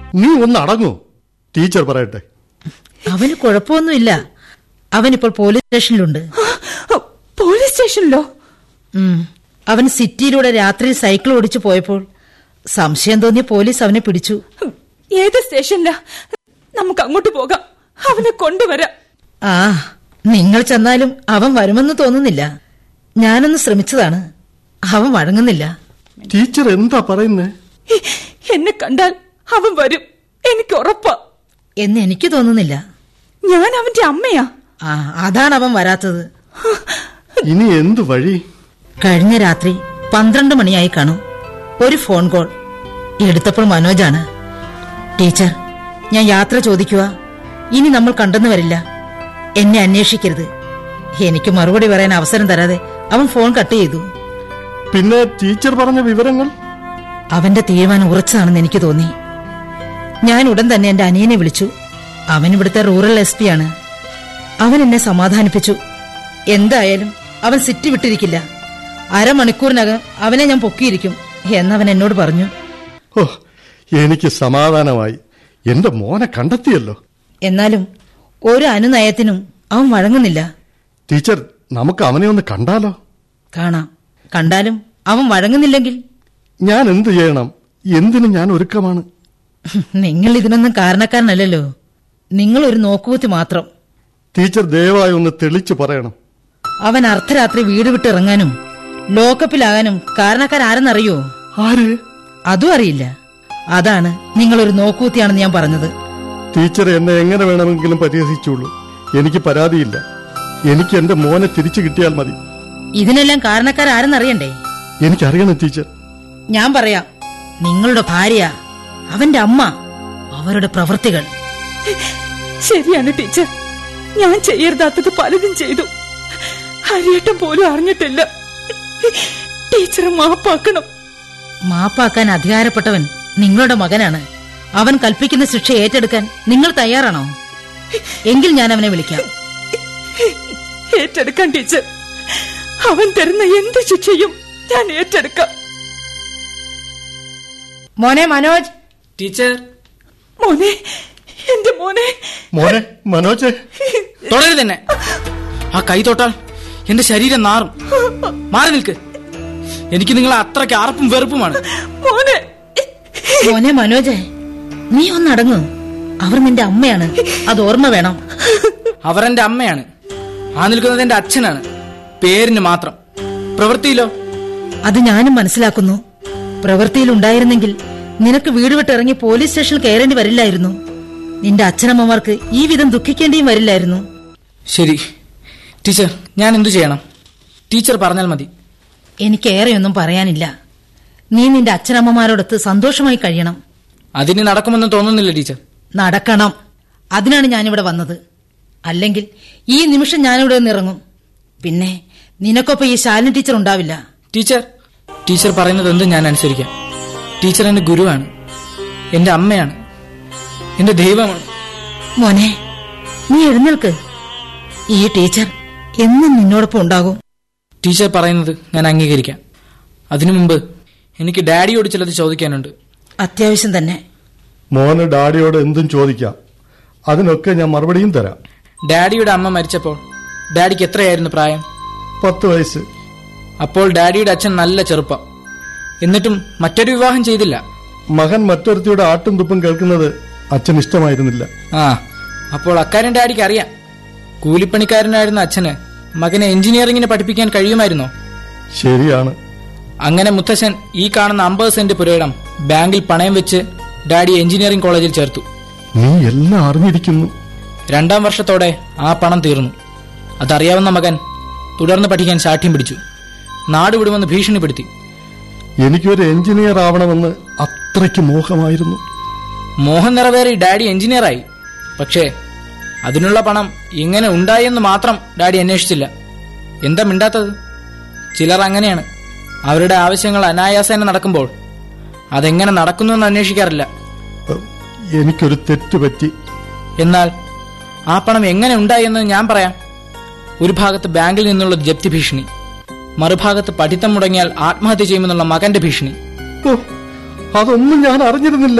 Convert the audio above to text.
നീ ഒന്ന് അടങ്ങൂ ടീച്ചർ പറയട്ടെ അവന് കുഴപ്പമൊന്നുമില്ല അവനിപ്പോൾ പോലീസ് സ്റ്റേഷനിലുണ്ട് പോലീസ് സ്റ്റേഷനിലോ ഉം. അവൻ സിറ്റിയിലൂടെ രാത്രി സൈക്കിൾ ഓടിച്ചു പോയപ്പോൾ സംശയം തോന്നിയ പോലീസ് അവനെ പിടിച്ചു ഏത് സ്റ്റേഷനിലാ നമുക്ക് അങ്ങോട്ട് പോകാം അവനെ കൊണ്ടുവരാം ആ നിങ്ങൾ ചെന്നാലും അവൻ വരുമെന്ന് തോന്നുന്നില്ല ഞാനൊന്ന് ശ്രമിച്ചതാണ് അവൻ വഴങ്ങുന്നില്ല ടീച്ചർ എന്താ പറയുന്നേ എ- എന്നെ കണ്ടാൽ അവൻ വരും എനിക്ക് ഉറപ്പാ എന്ന് എനിക്ക് തോന്നുന്നില്ല ഞാൻ അവന്റെ അമ്മയാ ആ അതാണ് അവൻ വരാത്തത് ഇനി എന്തു വഴി കഴിഞ്ഞ രാത്രി പന്ത്രണ്ട് മണിയായി കാണും ഒരു ഫോൺ കോൾ എടുത്തപ്പോൾ മനോജാണ് ടീച്ചർ ഞാൻ യാത്ര ചോദിക്കുക ഇനി നമ്മൾ കണ്ടെന്ന് വരില്ല എന്നെ അന്വേഷിക്കരുത് എനിക്ക് മറുപടി പറയാൻ അവസരം തരാതെ അവൻ ഫോൺ കട്ട് ചെയ്തു പിന്നെ ടീച്ചർ പറഞ്ഞ വിവരങ്ങൾ അവന്റെ തീരുമാനം ഉറച്ചതാണെന്ന് എനിക്ക് തോന്നി ഞാൻ ഉടൻ തന്നെ എന്റെ അനിയനെ വിളിച്ചു അവൻ ഇവിടുത്തെ റൂറൽ എസ് പി ആണ് അവൻ എന്നെ സമാധാനിപ്പിച്ചു എന്തായാലും അവൻ സിറ്റി വിട്ടിരിക്കില്ല അരമണിക്കൂറിനകം അവനെ ഞാൻ പൊക്കിയിരിക്കും എന്നവൻ എന്നോട് പറഞ്ഞു ഓ എനിക്ക് സമാധാനമായി എന്റെ മോനെ കണ്ടെത്തിയല്ലോ എന്നാലും ഒരു അനുനയത്തിനും അവൻ വഴങ്ങുന്നില്ല ടീച്ചർ നമുക്ക് അവനെ ഒന്ന് കണ്ടാലോ കാണാം കണ്ടാലും അവൻ വഴങ്ങുന്നില്ലെങ്കിൽ ഞാൻ എന്തു ചെയ്യണം എന്തിനും ഞാൻ ഒരുക്കമാണ് നിങ്ങൾ ഇതിനൊന്നും കാരണക്കാരനല്ലല്ലോ നിങ്ങൾ ഒരു നോക്കുകുത്തി മാത്രം ടീച്ചർ ദയവായി ഒന്ന് തെളിച്ചു പറയണം അവൻ അർദ്ധരാത്രി വീട് വിട്ടിറങ്ങാനും ലോക്കപ്പിലാകാനും കാരണക്കാരാരെന്നറിയോ ആര് അതും അറിയില്ല അതാണ് നിങ്ങളൊരു നോക്കൂത്തിയാണെന്ന് ഞാൻ പറഞ്ഞത് ടീച്ചർ എന്നെ എങ്ങനെ വേണമെങ്കിലും പരിഹസിച്ചുള്ളൂ എനിക്ക് പരാതിയില്ല എനിക്ക് എന്റെ മോനെ തിരിച്ചു കിട്ടിയാൽ മതി ഇതിനെല്ലാം കാരണക്കാരാരെന്നറിയണ്ടേ എനിക്കറിയണം ടീച്ചർ ഞാൻ പറയാം നിങ്ങളുടെ ഭാര്യ അവന്റെ അമ്മ അവരുടെ പ്രവൃത്തികൾ ശരിയാണ് ടീച്ചർ ഞാൻ ചെയ്യരുതാത്തത് പലതും ചെയ്തു ഹരിയേട്ടൻ പോലും അറിഞ്ഞിട്ടില്ല ടീച്ചർ മാപ്പാക്കണം മാപ്പാക്കാൻ അധികാരപ്പെട്ടവൻ നിങ്ങളുടെ മകനാണ് അവൻ കൽപ്പിക്കുന്ന ശിക്ഷ ഏറ്റെടുക്കാൻ നിങ്ങൾ തയ്യാറാണോ എങ്കിൽ ഞാൻ അവനെ വിളിക്കാം ഏറ്റെടുക്കാൻ ടീച്ചർ അവൻ തരുന്ന എന്ത് ശിക്ഷയും ഞാൻ ഏറ്റെടുക്കാം മോനെ മനോജ് ടീച്ചർ മോനെ എന്റെ മോനെ മോനെ മനോജ് തൊടരുത് തന്നെ ആ കൈ തൊട്ടാൽ എന്റെ ശരീരം നാറും മാറി നിൽക്ക് എനിക്ക് നിങ്ങളെ അത്രയ്ക്ക് അറപ്പും വെറുപ്പുമാണ് മോനെ മോനെ മനോജ് നീ ഒന്നടങ്ങു അവർ നിന്റെ അമ്മയാണ് അത് ഓർമ്മ വേണം അവർ എന്റെ അമ്മയാണ് ആ നിൽക്കുന്നത് എന്റെ അച്ഛനാണ് പേരിന് മാത്രം പ്രവൃത്തിയിലോ അത് ഞാനും മനസ്സിലാക്കുന്നു പ്രവൃത്തിയിൽ ഉണ്ടായിരുന്നെങ്കിൽ നിനക്ക് വീട് വിട്ടിറങ്ങി പോലീസ് സ്റ്റേഷനിൽ കയറേണ്ടി വരില്ലായിരുന്നു നിന്റെ അച്ഛനമ്മമാർക്ക് ഈ വിധം ദുഃഖിക്കേണ്ടിയും വരില്ലായിരുന്നു ശരി ടീച്ചർ ഞാൻ എന്തു ചെയ്യണം ടീച്ചർ പറഞ്ഞാൽ മതി എനിക്കേറെയൊന്നും പറയാനില്ല നീ നിന്റെ അച്ഛനമ്മമാരോടൊത്ത് സന്തോഷമായി കഴിയണം അതിന് നടക്കുമെന്ന് തോന്നുന്നില്ല ടീച്ചർ നടക്കണം അതിനാണ് ഞാനിവിടെ വന്നത് അല്ലെങ്കിൽ ഈ നിമിഷം ഞാനിവിടെ നിന്ന് ഇറങ്ങും പിന്നെ നിനക്കൊപ്പം ഈ ശാലിനി ടീച്ചർ ഉണ്ടാവില്ല ടീച്ചർ ടീച്ചർ പറയുന്നത് എന്തും ഞാൻ അനുസരിക്കാം ടീച്ചർ എന്റെ ഗുരുവാണ് എന്റെ അമ്മയാണ് എന്റെ ദൈവമാണ് മോനെ നീ എഴുന്നേൽക്ക് ഈ ടീച്ചർ എന്നും നിന്നോടൊപ്പം ഉണ്ടാകും ടീച്ചർ പറയുന്നത് ഞാൻ അംഗീകരിക്കാം അതിനു മുമ്പ് എനിക്ക് ഡാഡിയോട് ചിലത് ചോദിക്കാനുണ്ട് അത്യാവശ്യം തന്നെ മോന് ഡാഡിയോട് എന്തും ചോദിക്കാം അതിനൊക്കെ ഞാൻ മറുപടിയും തരാം ഡാഡിയുടെ അമ്മ മരിച്ചപ്പോൾ ഡാഡിക്ക് എത്രയായിരുന്നു പ്രായം പത്ത് വയസ്സ് അപ്പോൾ ഡാഡിയുടെ അച്ഛൻ നല്ല ചെറുപ്പം എന്നിട്ടും മറ്റൊരു വിവാഹം ചെയ്തില്ല മകൻ മറ്റൊരുത്തിയുടെ ആട്ടും തുപ്പും കേൾക്കുന്നത് അച്ഛൻ ഇഷ്ടമായിരുന്നില്ല ആ അപ്പോൾ അക്കാര്യം ഡാഡിക്ക് അറിയാം കൂലിപ്പണിക്കാരനായിരുന്ന അച്ഛന് മകനെ എഞ്ചിനീയറിംഗിന് പഠിപ്പിക്കാൻ കഴിയുമായിരുന്നോ ശരിയാണ് അങ്ങനെ മുത്തശ്ശൻ ഈ കാണുന്ന അമ്പത് സെന്റ് പുരയിടം ബാങ്കിൽ പണയം വെച്ച് ഡാഡി എഞ്ചിനീയറിംഗ് കോളേജിൽ ചേർത്തു നീ എല്ലാം അറിഞ്ഞിരിക്കുന്നു രണ്ടാം വർഷത്തോടെ ആ പണം തീർന്നു അതറിയാവുന്ന മകൻ തുടർന്ന് പഠിക്കാൻ ശാഠ്യം പിടിച്ചു നാട് വിടുമെന്ന് ഭീഷണിപ്പെടുത്തി എനിക്കൊരു എഞ്ചിനീയർ ആവണമെന്ന് അത്രയ്ക്ക് മോഹമായിരുന്നു മോഹൻ നിറവേറി ഡാഡി എഞ്ചിനീയറായി പക്ഷേ അതിനുള്ള പണം ഇങ്ങനെ ഉണ്ടായെന്ന് മാത്രം ഡാഡി അന്വേഷിച്ചില്ല എന്താ മിണ്ടാത്തത് ചിലർ അങ്ങനെയാണ് അവരുടെ ആവശ്യങ്ങൾ അനായാസേന നടക്കുമ്പോൾ അതെങ്ങനെ നടക്കുന്നുവെന്ന് അന്വേഷിക്കാറില്ല ഏഹ്, എനിക്കൊരു തെറ്റ് പറ്റി എന്നാൽ ആ പണം എങ്ങനെ ഉണ്ടായെന്ന് ഞാൻ പറയാം ഒരു ഭാഗത്ത് ബാങ്കിൽ നിന്നുള്ള ജപ്തി ഭീഷണി മറുഭാഗത്ത് പഠിത്തം മുടങ്ങിയാൽ ആത്മഹത്യ ചെയ്യുമെന്നുള്ള മകന്റെ ഭീഷണി ഓ, അതൊന്നും ഞാൻ അറിഞ്ഞിരുന്നില്ല